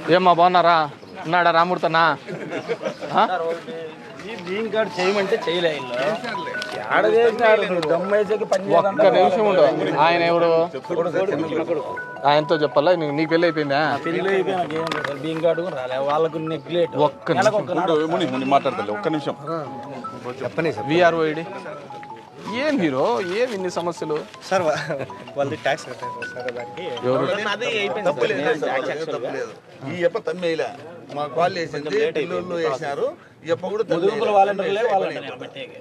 ఏమ్మా బాగున్నారా ఉన్నాడా రామూర్తనా ఆ? ఈ గ్రీన్ కార్డ్ చేయమంటే చేయలే ఇల్లు ఆడ చేసినారు నువ్వు దమ్ము వేసేకి పని ఒక్క నిమిషం ఉండు ఆయన ఎవరు ఆయనతో చెప్పాలా నీకు నీకు పెళ్ళి అయిపోయిందా పెళ్లి అయిపోయి నాకు ఏం లేదు సార్ గ్రీన్ కార్డు కూడా రాలే వాళ్ళకు నెగ్లెట్ ఒక్క నిమిషం ముని ముని మాట్లాడతాను ఒక్క నిమిషం విఆర్ఓ ఐడి ఏం హీరో ఏం ఇన్ని సమస్యలు సార్ వాళ్ళది ట్యాక్స్ కట్టారు సార్ దానికి ఎవరు తప్పలేదు ఈ ఎప్ప తమ్మేయలే మా కాల్ వేసింది పిల్లలు వేసినారు ఈ ఎప్ప కూడా ముదుగుపుల వాలంటీర్ లేదు వాలంటీర్ పెట్టేకి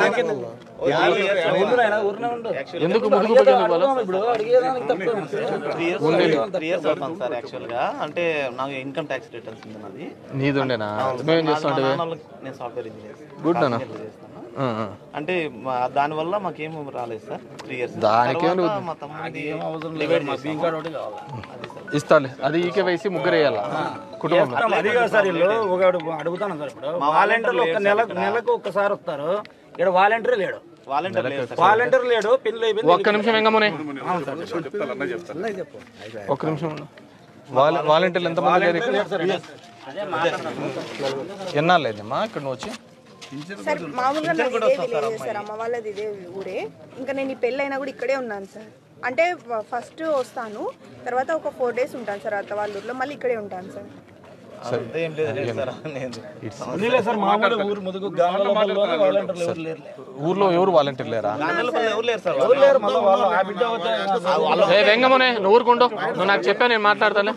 ఉండు నాయనా, ఊరినే ఉండు. ఎందుకు ముదుగు పట్టింది వాళ్ళు ఇప్పుడు అడిగేదానికి తప్ప త్రీ ఇయర్స్ అవుతుంది సార్ యాక్చువల్ గా అంటే నాకు ఇన్కమ్ ట్యాక్స్ రిటర్న్స్ ఉంది నాది నీది ఉండేనా మేమేం చేస్తా మా నాన్న వాళ్ళకి నేను సాఫ్ట్వేర్ ఇంజనీర్ గుడ్ నాన్న చేస్తాను అంటే మా- దానివల్ల మాకేం రాలేదు సార్ త్రీ ఇయర్స్ దానికేం మా తమ్ముడిది గ్రీన్ కార్డ్ ఒకటి కావాలి ఇస్తాలే అది ఈకే వయసు ముగ్గురు వేయాల కుటుంబం అది కాదు సార్ వీళ్ళు ఒక అడుగుతాను సార్ ఇప్పుడు వాలంటీర్లు ఒక నెల నెలకు ఒక్కసారి వస్తారు ఇక్కడ వాలంటీర్ లేడు వాలంటీర్ లేదు సార్ వాలంటీర్ లేడు పెళ్లి అయిపోయింది ఒక్క నిమిషం ఎంగమునే చెప్తాను అన్న చెప్తాను ఒక్క నిమిషం ఉండు. వాల వాలంటీర్లు ఎంతమంది లేరు ఇక్కడ ఎన్నాళ్ళైందమ్మా ఇక్కడ నువ్వు వచ్చి సార్ మామూలుగా నాది ఇదే విలేజ్ సార్ అమ్మ వాళ్ళది ఇదే ఊరే ఇంకా నేను ఈ పెళ్ళి అయినా కూడా ఇక్కడే ఉన్నాను సార్ అంటే ఫస్ట్ వస్తాను తర్వాత ఒక ఫోర్ డేస్ ఉంటాను సార్ అత్త వాళ్ళ ఊర్లో మళ్ళీ ఇక్కడే ఉంటాను సార్ అంతే ఏం లేదు లేదు సార్ నేను లేదు సార్ మామూలు ఊరు ముదుగు గ్రామాల్లో వాలంటీర్లు ఎవరు లేరు ఊర్లో ఎవరు వాలంటీర్ లేరా గాంధీలపల్లి ఎవరు లేరు సార్ ఎవరు లేరు మళ్ళీ వాళ్ళు ఆ బిడ్డ అవుతే ఏ వెంగమునే నువ్వు ఊరుకుంటూ నువ్వు నాకు చెప్పా నేను మాట్లాడతాను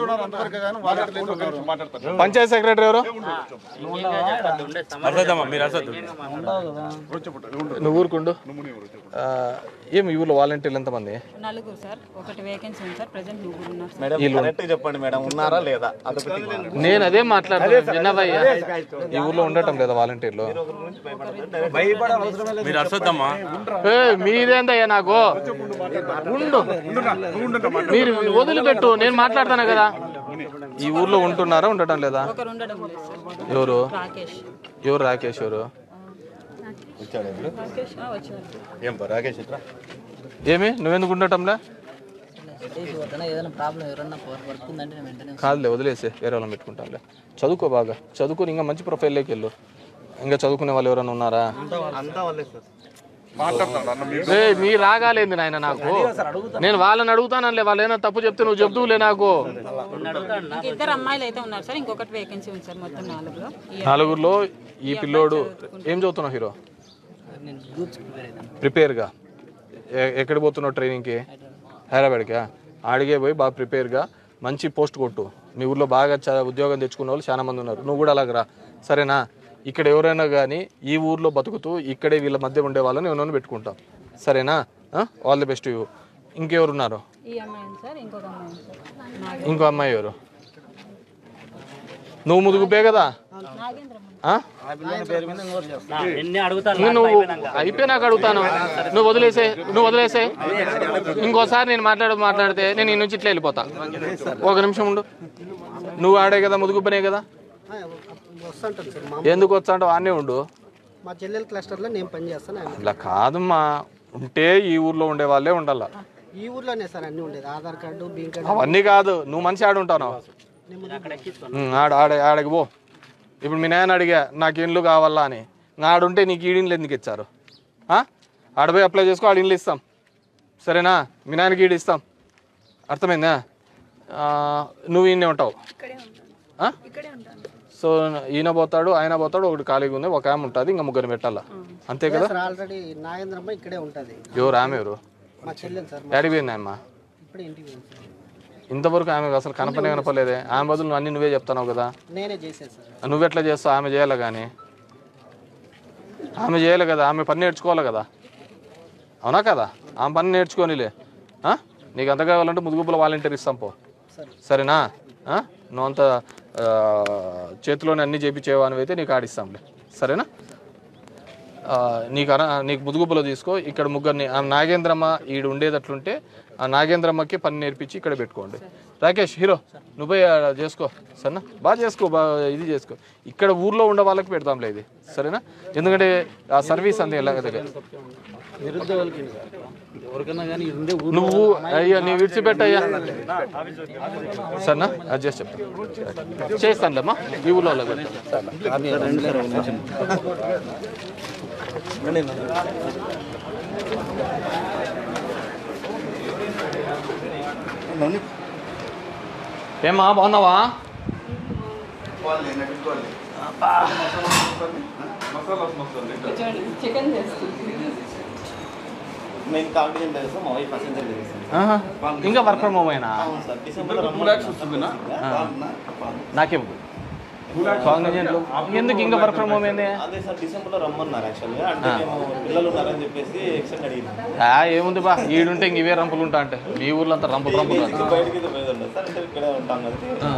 పంచాయత్ సెక్రటరీ ఎవరు నువ్వు ఊరుకుండు ఆ, ఏం ఈ ఊర్లో వాలంటీర్లు ఎంతమంది నలుగురు సార్ ఒకటి వేకెన్సీ ఉంది సార్ ప్రజెంట్ ముగ్గురు ఉన్నారు సార్ మేడం కరెక్ట్ చెప్పండి మేడం ఉన్నారా లేదా అదొకటి నేను అదే మాట్లాడతాను విన్నవయ్యా ఈ ఊర్లో ఉండటం లేదా వాలంటీర్లు భయపడే అవసరమే లేదు ఏ, మీదేందయ్యా నాకు ఉండు మీరు వదిలిపెట్టు నేను మాట్లాడతాను కదా ఈ ఊర్లో ఉంటున్నారా ఉండటం లేదా ఒకరు ఉండడం లేదు సార్ ఎవరు రాకేష్ ఎవరు రాకేష్ ఎవరు రాకేష్ ఆ, వచ్చారు ఏం పా రాకేష్ ఇట్రా ఏమి నువ్వెందుకు ఉండటంలే ఏదైనా ప్రాబ్లం ఎవరన్నా వర్క్ ఉందంటే నేను వెంటనే కాదులే వదిలేసే వేరే వాళ్ళని పెట్టుకుంటాంలే చదువుకో బాగా చదువుకొని ఇంకా మంచి ప్రొఫైల్లోకి వెళ్ళు ఇంకా చదువుకునే వాళ్ళు ఎవరైనా ఉన్నారా అంతా వాళ్ళే సార్ మాట్లాడతాను అన్న మీరు ఏ మీ రాగాలేంది నాయన నాకు నేను వాళ్ళని అడుగుతానలే వాళ్ళు ఏమైనా తప్పు చెప్తే నువ్వు చెప్తువులే నాకు ఇంక ఇద్దరు అమ్మాయిలు అయితే ఉన్నారు సార్ ఇంకొకటి వేకెన్సీ ఉంది సార్ మొత్తం నాలుగులో ఈ నలుగురిలో ఈ పిల్లోడు ఏం చదువుతున్నావు హీరో నేను గ్రూప్స్ ప్రిపేర్ అవుతాను ప్రిపేర్గా ఎక్కడ పోతున్నావు ట్రైనింగ్కి హైదరాబాద్కా ఆడిగే పోయి బాగా ప్రిపేర్గా మంచి పోస్ట్ కొట్టు మీ ఊర్లో బాగా చ- ఉద్యోగం తెచ్చుకున్న వాళ్ళు చాలా మంది ఉన్నారు నువ్వు కూడా అలాగ రా సరేనా ఇక్కడ ఎవరైనా కానీ ఈ ఊర్లో బతుకుతూ ఇక్కడే వీళ్ళ మధ్య ఉండే వాళ్ళని ఎవరైనా పెట్టుకుంటాం సరేనా ఆల్ ది బెస్ట్ యూ ఇంకెవరు ఉన్నారు ఈ అమ్మాయి ఉంది సార్ ఇంకొక అమ్మాయి ఉంది సార్ నాగ- ఇంకో అమ్మాయి ఎవరు నువ్వు ముదుగుపే కదా నాగేంద్ర ఆ? ఇంకా నువ్వు అయిపోయినాక అడుగుతాను నువ్వు వదిలేసే నువ్వు వదిలేసే ఇంకోసారి నేను మాట్లాడ మాట్లాడితే నేను ఈ నుంచి ఇట్లా వెళ్ళిపోతా ఒక నిమిషం ఉండు నువ్వు ఆడే కదా ముదుగుపనే కదా వస్తుంటాను సార్ మా ఎందుకు వచ్చా అంటావు ఆనే ఉండు మా చెల్లెల క్లస్టర్లో నేను పని చేస్తాను ఆయన ఇలా కాదమ్మా ఉంటే ఈ ఊర్లో ఉండే వాళ్ళే ఉండాల ఈ ఊర్లోనే సార్ అన్నీ ఉండేది ఆధార్ కార్డు బియ్యం కార్డు అవన్నీ కాదు నువ్వు మంచి ఆడు ఉంటాను ఆడ ఆడ ఆడకి పో ఇప్పుడు మీ నాయన అడిగా నాకు ఇండ్లు కావాలా అని ఇంకా ఆడుంటే నీకు ఈడిండ్లు ఎందుకు ఇచ్చారు ఆ? ఆడపోయి అప్లై చేసుకో ఆడ ఇండ్లు ఇస్తాం సరేనా మీ నాయనకి ఈడు ఇస్తాం అర్థమైందా ఆ, నువ్వు ఈయనే ఉంటావు ఇక్కడే ఉంటాను ఆ? ఇక్కడే ఉంటాను సో ఈయన పోతాడు ఆయన పోతాడు ఒకటి ఖాళీగా ఉంది ఒక ఆమె ఉంటుంది ఇంకా ముగ్గురు పెట్టాలా అంతే కదా సార్ ఆల్రెడీ నాగేంద్రమ్మ ఇక్కడే ఉంటుంది ఎవరు ఆమె ఎవరు మా చెల్లెలు సార్ ఎక్కడికి పోయింది అమ్మ ఇప్పుడే ఇంటికి పోయింది సార్ ఇంతవరకు ఆమె అసలు కనపనే కనపలేదే ఆమె బదులు నువ్వు అన్ని నువ్వే చెప్తున్నావు కదా నేనే చేసేది సార్ నువ్వెట్లా చేస్తావు ఆమె చేయాలి కానీ ఆమె చేయాలి కదా ఆమె పని నేర్చుకోవాలి కదా అవునా కదా ఆమె పని నేర్చుకోనిలే ఆ? నీకు అంత కావాలంటే ముదుగుపుల వాలంటీర్ ఇస్తాం పో సరేనా ఆ? నువ్వు అంత ఆ, చేతిలోనే అన్ని చేపించేవానివి అయితే నీకు ఆడిస్తాంలే సరేనా ఆ, నీకు అన నీకు ముదుగుపులో తీసుకో ఇక్కడ ముగ్గురిని ఆ నాగేంద్రమ్మ ఈడు ఉండేటట్లుంటే ఆ నాగేంద్రమ్మకి పని నేర్పించి ఇక్కడ పెట్టుకోండి రాకేష్ హీరో నువ్వు పోయి ఆడ చేసుకో సరేనా బాగా చేసుకో బాగా ఇది చేసుకో ఇక్కడ ఊర్లో ఉండే వాళ్ళకి పెడతాంలే ఇది సరేనా ఎందుకంటే ఆ సర్వీస్ అంతే ఎలాగ దగ్గర నిరుద్యోగులకి సార్ ఎవరికైనా కానీ ఉండే ఊరు నువ్వు అయ్యా నీ విడిచిపెట్టయ్యా సరేనా అది చేసి చెప్తాను చేస్తానులేమ్మా ఈ ఊళ్ళో వాళ్ళకి పెడతాను. ఏమ్మా బాగున్నావా నేను కాంటినెంట్ చేస్తాం మా వైఫ్ అసెంజర్ చేస్తాం ఆహా. ఇంకా వర్క్ ఫ్రమ్ హోమ్ అయినా అవును సార్ డిసెంబర్ నాకేం కాంగ్రెజెంట్లు ఎందుకు ఇంకా వర్క్ ఫ్రమ్ హోమ్ ఏంది అదే సార్ డిసెంబర్ లో రమ్మన్నారు యాక్చువల్గా అంటే మేము పిల్లలు ఉన్నారని చెప్పేసి ఎక్స్టెండ్ అడిగినాం ఆ, ఏముంది బా ఈడుంటే ఇంక ఇవే రంపులు ఉంటా అంటే మీ ఊర్లో అంతా రంపులు రంపులు బేసిక్ బయటికి అయితే పోయేది ఉండదు సార్ అంటే ఇక్కడే ఉంటాం కదా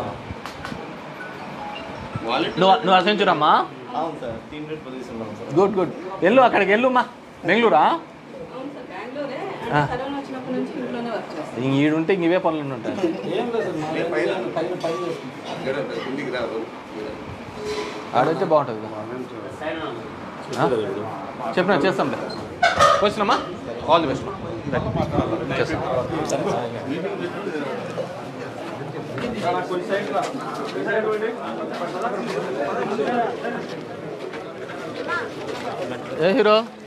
నువ్వు నువ్వు అసెంచురమ్మా అవును సార్ టీమ్ లీడ్ పొజిషన్ ఉన్నాం సార్ గుడ్ గుడ్ వెళ్ళు అక్కడికి వెళ్ళుమ్మా బెంగళూరా కరోనా వచ్చినప్పటి నుంచి ఇంట్లోనే వర్క్ చేస్తాను ఇంక ఈడుంటే ఇంక ఇవే పనులు ఉంటాయి ఆడైతే బాగుంటుంది కదా. ఆ? చెప్పినా చేస్తాంలే వచ్చినమ్మా ఆల్ ది బెస్ట్ చేస్తాం ఏ హీరో